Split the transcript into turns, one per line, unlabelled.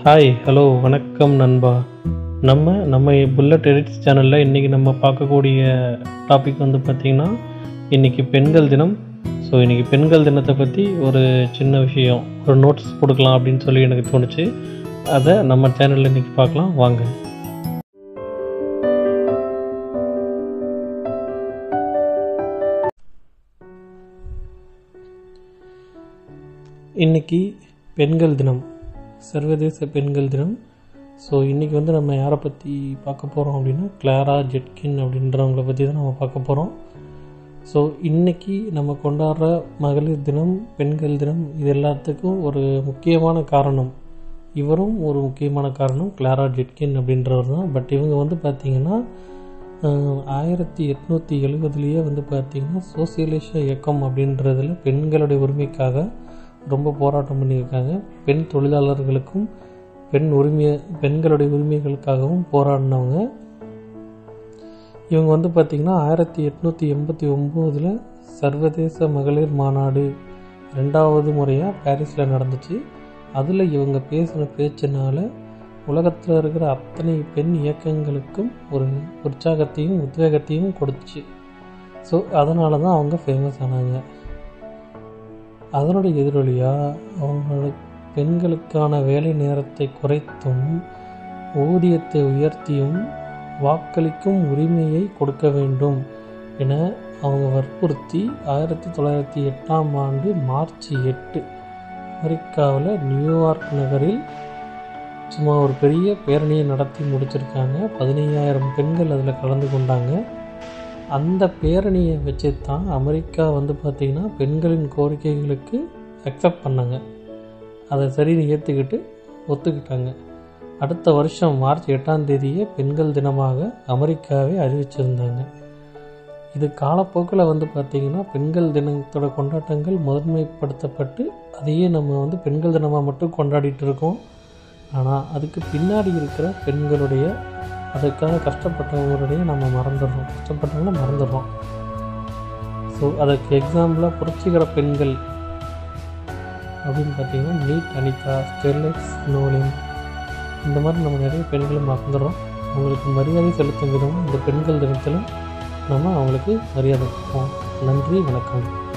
hi hello வணக்கம் நண்பா நம்ம நம்ம புல்லட் எடிட்ஸ் சேனலில் இன்றைக்கி நம்ம பார்க்கக்கூடிய டாபிக் வந்து பார்த்திங்கன்னா இன்றைக்கி பெண்கள் தினம் ஸோ இன்றைக்கி பெண்கள் தினத்தை பற்றி ஒரு சின்ன விஷயம் ஒரு நோட்ஸ் கொடுக்கலாம் அப்படின்னு சொல்லி எனக்கு தோணுச்சு அதை நம்ம சேனலில் இன்றைக்கி பார்க்கலாம் வாங்க இன்னைக்கு பெண்கள் தினம் சர்வதேச பெண்கள் தினம் ஸோ இன்றைக்கி வந்து நம்ம யாரை பற்றி பார்க்க போகிறோம் அப்படின்னா கிளாரா ஜெட்கின் அப்படின்றவங்கள பற்றி தான் நம்ம பார்க்க போகிறோம் ஸோ இன்றைக்கி நம்ம கொண்டாடுற மகளிர் தினம் பெண்கள் தினம் இது எல்லாத்துக்கும் ஒரு முக்கியமான காரணம் இவரும் ஒரு முக்கியமான காரணம் கிளாரா ஜெட்கின் அப்படின்றவர் தான் பட் இவங்க வந்து பார்த்திங்கன்னா ஆயிரத்தி எட்நூற்றி எழுபதுலேயே வந்து பார்த்திங்கன்னா சோசியலிச இயக்கம் அப்படின்றதுல பெண்களுடைய உரிமைக்காக ரொம்ப போராட்டம் பண்ணியிருக்காங்க பெண் தொழிலாளர்களுக்கும் பெண் உரிமை பெண்களுடைய உரிமைகளுக்காகவும் போராடினவங்க இவங்க வந்து பார்த்திங்கன்னா ஆயிரத்தி எட்நூற்றி எண்பத்தி ஒம்போதில் சர்வதேச மகளிர் மாநாடு ரெண்டாவது முறையாக பாரிஸில் நடந்துச்சு அதில் இவங்க பேசின பேச்சினால உலகத்தில் இருக்கிற அத்தனை பெண் இயக்கங்களுக்கும் ஒரு உற்சாகத்தையும் உத்வேகத்தையும் கொடுத்துச்சு ஸோ அதனால தான் அவங்க ஃபேமஸ் ஆனாங்க அதனுடைய எதிரொலியாக அவங்களோட பெண்களுக்கான வேலை நேரத்தை குறைத்தும் ஊதியத்தை உயர்த்தியும் வாக்களிக்கும் உரிமையை கொடுக்க வேண்டும் என அவங்க வற்புறுத்தி ஆயிரத்தி தொள்ளாயிரத்தி எட்டாம் ஆண்டு மார்ச் எட்டு அமெரிக்காவில் நியூயார்க் நகரில் சும்மா ஒரு பெரிய பேரணியை நடத்தி முடிச்சிருக்காங்க பதினையாயிரம் பெண்கள் அதில் கலந்து கொண்டாங்க அந்த பேரணியை வச்சு தான் அமெரிக்கா வந்து பார்த்திங்கன்னா பெண்களின் கோரிக்கைகளுக்கு அக்செப்ட் பண்ணாங்க அதை சரின்னு ஏற்றுக்கிட்டு ஒத்துக்கிட்டாங்க அடுத்த வருஷம் மார்ச் எட்டாம் தேதியே பெண்கள் தினமாக அமெரிக்காவே அறிவிச்சிருந்தாங்க இது காலப்போக்கில் வந்து பார்த்திங்கன்னா பெண்கள் தினத்தோட கொண்டாட்டங்கள் முதன்மைப்படுத்தப்பட்டு அதையே நம்ம வந்து பெண்கள் தினமாக மட்டும் கொண்டாடிட்டு இருக்கோம் ஆனால் அதுக்கு பின்னாடி இருக்கிற பெண்களுடைய அதுக்காக கஷ்டப்பட்டவங்களுடைய நம்ம மறந்துடுறோம் கஷ்டப்பட்டவங்கள மறந்துடுறோம் ஸோ அதுக்கு எக்ஸாம்பிளாக புரட்சிகர பெண்கள் அப்படின்னு பார்த்தீங்கன்னா நீட் அனிதா ஸ்டெர்லைட்ஸ் நோலின் இந்த மாதிரி நம்ம நிறைய பெண்களை மறந்துடுறோம் அவங்களுக்கு மரியாதை செலுத்தும் விதம் இந்த பெண்கள் தினத்தில் நம்ம அவங்களுக்கு மரியாதை கொடுப்போம் நன்றி வணக்கம்